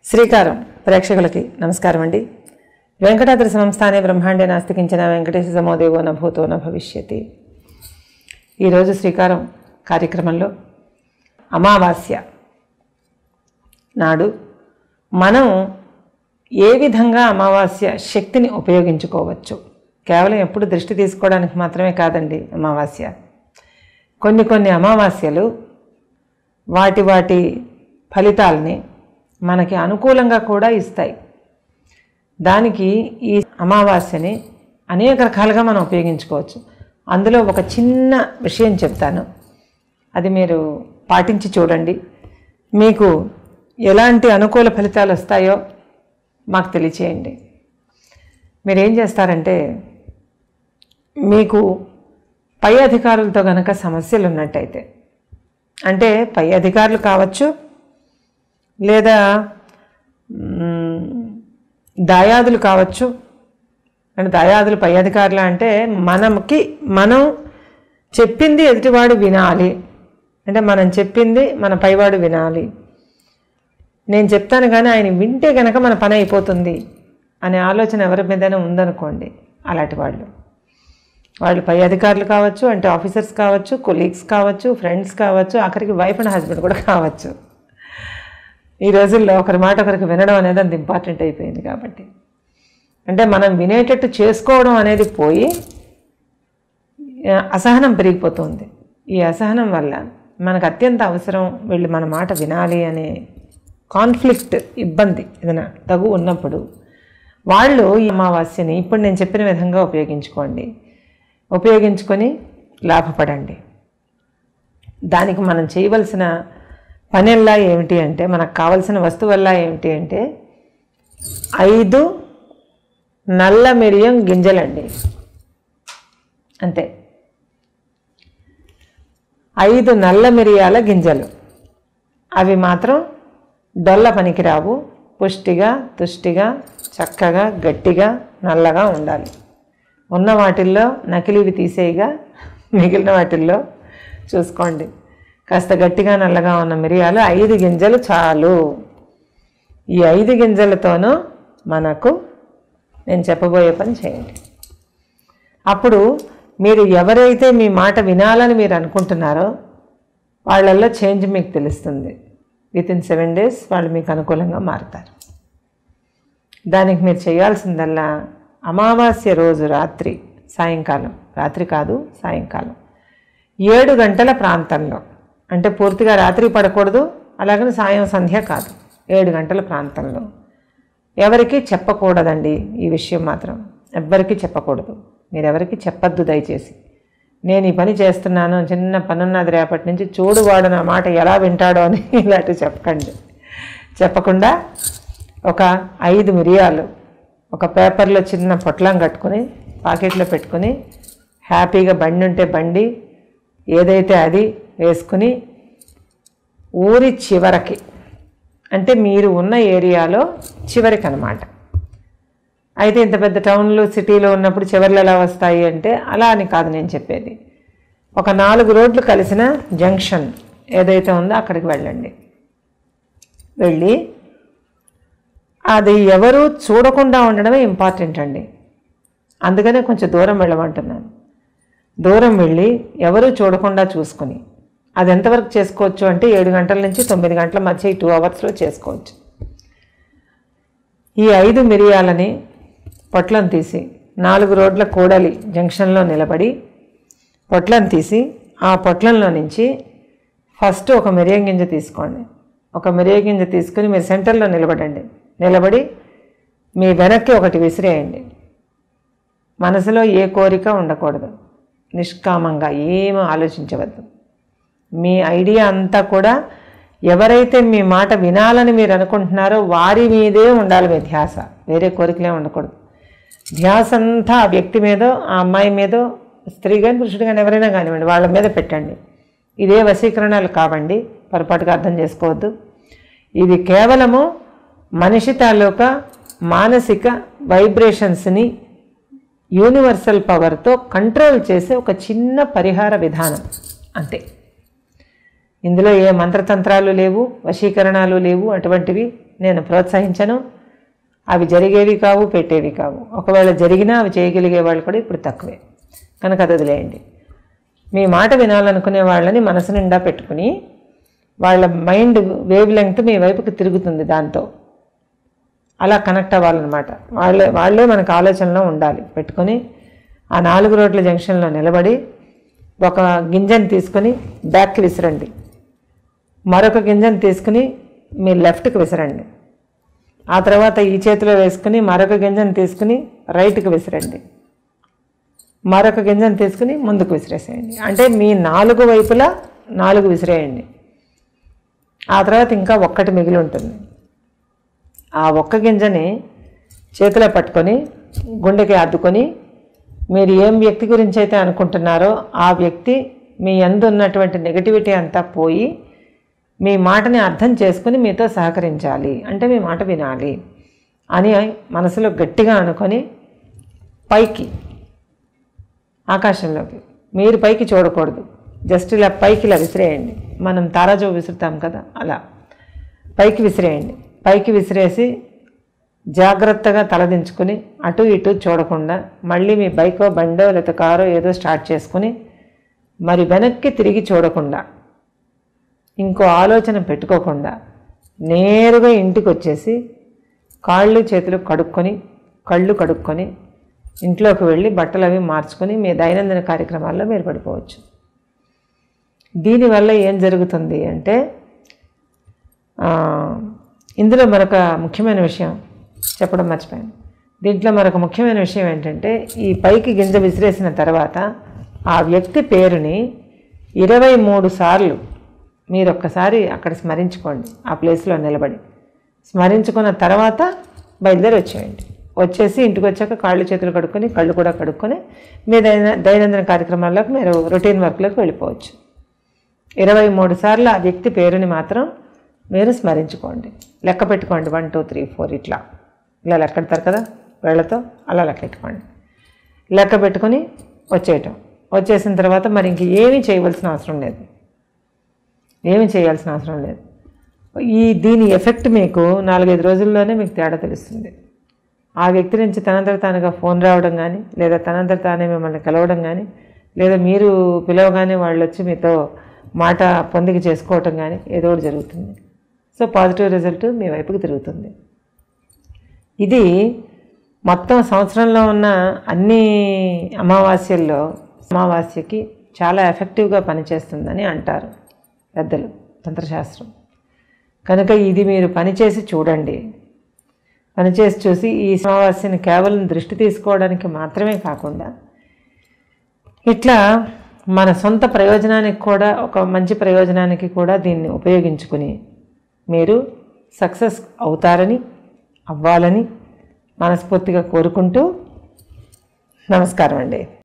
శ్రీకారం ప్రేక్షకులకి నమస్కారం అండి వెంకటాద్రి సంస్థానే బ్రహ్మాండే నాస్తికించిన వెంకటేశ సమోదేవో న భూతో న భవిష్యతి ఈరోజు శ్రీకారం కార్యక్రమంలో అమావాస్య నాడు మనం ఏ విధంగా అమావాస్య శక్తిని ఉపయోగించుకోవచ్చు కేవలం ఎప్పుడు దృష్టి తీసుకోవడానికి మాత్రమే కాదండి అమావాస్య కొన్ని కొన్ని అమావాస్యలు వాటి వాటి ఫలితాలని మనకి అనుకూలంగా కూడా ఇస్తాయి దానికి ఈ అమావాస్యని అనేక రకాలుగా మనం ఉపయోగించుకోవచ్చు అందులో ఒక చిన్న విషయం చెప్తాను అది మీరు పాటించి చూడండి మీకు ఎలాంటి అనుకూల ఫలితాలు వస్తాయో మాకు తెలియచేయండి మీరు ఏం చేస్తారంటే మీకు పై అధికారులతో కనుక సమస్యలు ఉన్నట్టయితే అంటే పై అధికారులు కావచ్చు లేదా మ్, దాయాదులు కావచ్చు అంటే దాయాదులు పై అధికారులు అంటే మనకి మనం చెప్పింది ఎదుటివాడు వినాలి అంటే మనం చెప్పింది మన పైవాడు వినాలి నేను చెప్తాను కానీ ఆయన వింటే కనుక మన పని అయిపోతుంది అనే ఆలోచన ఎవరి మీదైనా ఉందనుకోండి అలాంటి వాళ్ళు వాళ్ళు పై అధికారులు కావచ్చు అంటే ఆఫీసర్స్ కావచ్చు కొలీగ్స్ కావచ్చు ఫ్రెండ్స్ కావచ్చు ఆఖరికి వైఫ్ అండ్ హస్బెండ్ కూడా కావచ్చు ఈ రోజుల్లో ఒకరి మాట ఒకరికి వినడం అనేది అంత ఇంపార్టెంట్ అయిపోయింది కాబట్టి అంటే మనం వినేటట్టు చేసుకోవడం అనేది పోయి ఆ, అసహనం పెరిగిపోతుంది ఈ అసహనం వల్ల మనకు అత్యంత అవసరం వీళ్ళు మన మాట వినాలి అనే కాన్ఫ్లిక్ట్ ఇబ్బంది ఏదైనా తగు ఉన్నప్పుడు వాళ్ళు ఈ అమావాస్యని ఇప్పుడు నేను చెప్పిన విధంగా ఉపయోగించుకోండి ఉపయోగించుకొని లాభపడండి దానికి మనం చేయవలసిన పనిల్లా ఏమిటి అంటే మనకు కావలసిన వస్తువల్లా ఏమిటి అంటే ఐదు నల్ల మిరియం గింజలండి అంతే ఐదు నల్ల మిరియాల గింజలు అవి మాత్రం డొల్ల పనికిరావు పుష్టిగా తుష్టిగా చక్కగా గట్టిగా నల్లగా ఉండాలి ఉన్న వాటిల్లో నకిలీవి తీసేయగా మిగిలిన వాటిల్లో చూసుకోండి కాస్త గట్టిగా నల్లగా ఉన్న మిరియాలు ఐదు గింజలు చాలు ఈ ఐదు గింజలతోనూ మనకు నేను చెప్పబోయే పని చేయండి అప్పుడు మీరు ఎవరైతే మీ మాట వినాలని మీరు అనుకుంటున్నారో వాళ్ళల్లో చేంజ్ మీకు తెలుస్తుంది విత్ ఇన్ సెవెన్ డేస్ వాళ్ళు మీకు అనుకూలంగా మారుతారు దానికి మీరు చేయాల్సిందల్లా అమావాస్య రోజు రాత్రి సాయంకాలం రాత్రి కాదు సాయంకాలం ఏడు గంటల ప్రాంతంలో అంటే పూర్తిగా రాత్రి పడకూడదు అలాగని సాయం సంధ్య కాదు ఏడు గంటల ప్రాంతంలో ఎవరికి చెప్పకూడదండి ఈ విషయం మాత్రం ఎవ్వరికీ చెప్పకూడదు మీరు ఎవరికి చెప్పద్దు దయచేసి నేను ఈ పని చేస్తున్నాను చిన్న పనున్నది రేపటి నుంచి చూడు వాడు నా మాట ఎలా వింటాడో అని ఇలాంటివి చెప్పకండి చెప్పకుండా ఒక ఐదు మిరియాలు ఒక పేపర్లో చిన్న పొట్లం కట్టుకొని పాకెట్లో పెట్టుకొని హ్యాపీగా బండి ఉంటే బండి ఏదైతే అది వేసుకుని ఊరి చివరకి అంటే మీరు ఉన్న ఏరియాలో చివరికి అనమాట అయితే ఇంత పెద్ద టౌన్లో సిటీలో ఉన్నప్పుడు చివర్లు ఎలా వస్తాయి అంటే అలా అని కాదు నేను చెప్పేది ఒక నాలుగు రోడ్లు కలిసిన జంక్షన్ ఏదైతే ఉందో అక్కడికి వెళ్ళండి వెళ్ళి అది ఎవరు చూడకుండా ఉండడమే ఇంపార్టెంట్ అండి అందుకనే కొంచెం దూరం వెళ్ళమంటున్నాను దూరం వెళ్ళి ఎవరు చూడకుండా చూసుకుని అది ఎంతవరకు చేసుకోవచ్చు అంటే ఏడు గంటల నుంచి తొమ్మిది గంటల మధ్య ఈ టూ అవర్స్లో చేసుకోవచ్చు ఈ ఐదు మిరియాలని పొట్లం తీసి నాలుగు రోడ్ల కూడలి జంక్షన్లో నిలబడి పొట్లం తీసి ఆ పొట్లంలో నుంచి ఫస్ట్ ఒక మిరియం గింజ తీసుకోండి ఒక మిరియ గింజ తీసుకుని మీరు సెంటర్లో నిలబడండి నిలబడి మీ వెనక్కి ఒకటి విసిరేయండి మనసులో ఏ కోరిక ఉండకూడదు నిష్కామంగా ఏమీ ఆలోచించవద్దు మీ ఐడియా అంతా కూడా ఎవరైతే మీ మాట వినాలని మీరు అనుకుంటున్నారో వారి మీదే ఉండాలి మీ ధ్యాస వేరే కోరికలే ఉండకూడదు ధ్యాస అంతా ఆ వ్యక్తి మీదో ఆ అమ్మాయి మీదో స్త్రీ కానీ పురుషుడు కానీ ఎవరైనా కానివ్వండి వాళ్ళ మీద పెట్టండి ఇదే వశీకరణాలు కావండి పొరపాటుగా అర్థం చేసుకోవద్దు ఇది కేవలము మనిషి తాలూకా మానసిక వైబ్రేషన్స్ని యూనివర్సల్ పవర్తో కంట్రోల్ చేసే ఒక చిన్న పరిహార విధానం అంతే ఇందులో ఏ మంత్రతంత్రాలు లేవు వశీకరణాలు లేవు అటువంటివి నేను ప్రోత్సహించను అవి జరిగేవి కావు పెట్టేవి కావు ఒకవేళ జరిగినా అవి చేయగలిగే వాళ్ళు కూడా ఇప్పుడు తక్కువే కనుక అది వదిలేయండి మీ మాట వినాలనుకునే వాళ్ళని మనసు నిండా పెట్టుకుని వాళ్ళ మైండ్ వేవ్ లెంగ్త్ మీ వైపుకి తిరుగుతుంది దాంతో అలా కనెక్ట్ అవ్వాలన్నమాట వాళ్ళే వాళ్ళే మనకు ఆలోచనలో ఉండాలి పెట్టుకొని ఆ నాలుగు రోడ్ల జంక్షన్లో నిలబడి ఒక గింజను తీసుకొని బ్యాక్కి విసిరండి మరొక గింజను తీసుకుని మీ లెఫ్ట్కి విసిరండి ఆ తర్వాత ఈ చేతిలో వేసుకుని మరొక గింజను తీసుకుని రైట్కి విసిరండి మరొక గింజను తీసుకుని ముందుకు విసిరేసేయండి అంటే మీ నాలుగు వైపులా నాలుగు విసిరేయండి ఆ తర్వాత ఇంకా ఒక్కటి మిగిలి ఉంటుంది ఆ ఒక్క గింజని చేతిలో పట్టుకొని గుండెకి అద్దుకొని మీరు ఏం వ్యక్తి గురించి అయితే అనుకుంటున్నారో ఆ వ్యక్తి మీ ఎందు ఉన్నటువంటి నెగటివిటీ అంతా పోయి మీ మాటని అర్థం చేసుకుని మీతో సహకరించాలి అంటే మీ మాట వినాలి అని మనసులో గట్టిగా అనుకొని పైకి ఆకాశంలోకి మీరు పైకి చూడకూడదు జస్ట్ ఇలా పైకి ఇలా విసిరేయండి మనం తారాజో విసురుతాం కదా అలా పైకి విసిరేయండి పైకి విసిరేసి జాగ్రత్తగా తలదించుకుని అటు ఇటు చూడకుండా మళ్ళీ మీ బైకో బండో లేకపోతే కారో ఏదో స్టార్ట్ చేసుకుని మరి వెనక్కి తిరిగి చూడకుండా ఇంకో ఆలోచన పెట్టుకోకుండా నేరుగా ఇంటికి వచ్చేసి కాళ్ళు చేతులు కడుక్కొని కళ్ళు కడుక్కొని ఇంట్లోకి వెళ్ళి బట్టలు అవి మార్చుకొని మీ దైనందిన కార్యక్రమాల్లో మీరు పడిపోవచ్చు దీనివల్ల ఏం జరుగుతుంది అంటే ఆ, ఇందులో మరొక ముఖ్యమైన విషయం చెప్పడం మర్చిపోయాను దీంట్లో మరొక ముఖ్యమైన విషయం ఏంటంటే ఈ పైకి గింజ విసిరేసిన తర్వాత ఆ వ్యక్తి పేరుని ఇరవై మూడు సార్లు మీరు ఒక్కసారి అక్కడ స్మరించుకోండి ఆ ప్లేస్లో నిలబడి స్మరించుకున్న తర్వాత బయలుదేరి వచ్చేయండి వచ్చేసి ఇంటికి వచ్చాక కాళ్ళు చేతులు కడుక్కొని కళ్ళు కూడా కడుక్కొని మీ దైన దైనందిన కార్యక్రమాల్లోకి మీరు రొటీన్ వర్క్లోకి వెళ్ళిపోవచ్చు ఇరవై మూడు సార్లు ఆ వ్యక్తి పేరుని మాత్రం మీరు స్మరించుకోండి లెక్క పెట్టుకోండి వన్ టూ త్రీ ఫోర్ ఇట్లా ఇలా లెక్క పెడతారు కదా వేళ్ళతో అలా లెక్క పెట్టుకోండి లెక్క పెట్టుకొని వచ్చేయటం వచ్చేసిన తర్వాత మరి ఇంక ఏమీ చేయవలసిన అవసరం లేదు ఏమీ చేయాల్సిన అవసరం లేదు ఈ దీని ఎఫెక్ట్ మీకు నాలుగైదు రోజుల్లోనే మీకు తేడా తెలుస్తుంది ఆ వ్యక్తి నుంచి తనంతట తానుగా ఫోన్ రావడం కానీ లేదా తనంతట తానే మిమ్మల్ని కలవడం కానీ లేదా మీరు పిలవగానే వాళ్ళు వచ్చి మీతో మాట పొందిక చేసుకోవటం కానీ ఏదో ఒకటి జరుగుతుంది సో పాజిటివ్ రిజల్ట్ మీ వైపుకి తిరుగుతుంది ఇది మొత్తం సంవత్సరంలో ఉన్న అన్ని అమావాస్యల్లో అమావాస్యకి చాలా ఎఫెక్టివ్గా పనిచేస్తుందని అంటారు పెద్దలు తంత్రశాస్త్రం కనుక ఇది మీరు పనిచేసి చూడండి పనిచేసి చూసి ఈ అమావాస్యని కేవలం దృష్టి తీసుకోవడానికి మాత్రమే కాకుండా ఇట్లా మన సొంత ప్రయోజనానికి కూడా ఒక మంచి ప్రయోజనానికి కూడా దీన్ని ఉపయోగించుకుని మీరు సక్సెస్ అవుతారని అవ్వాలని మనస్ఫూర్తిగా కోరుకుంటూ నమస్కారం అండి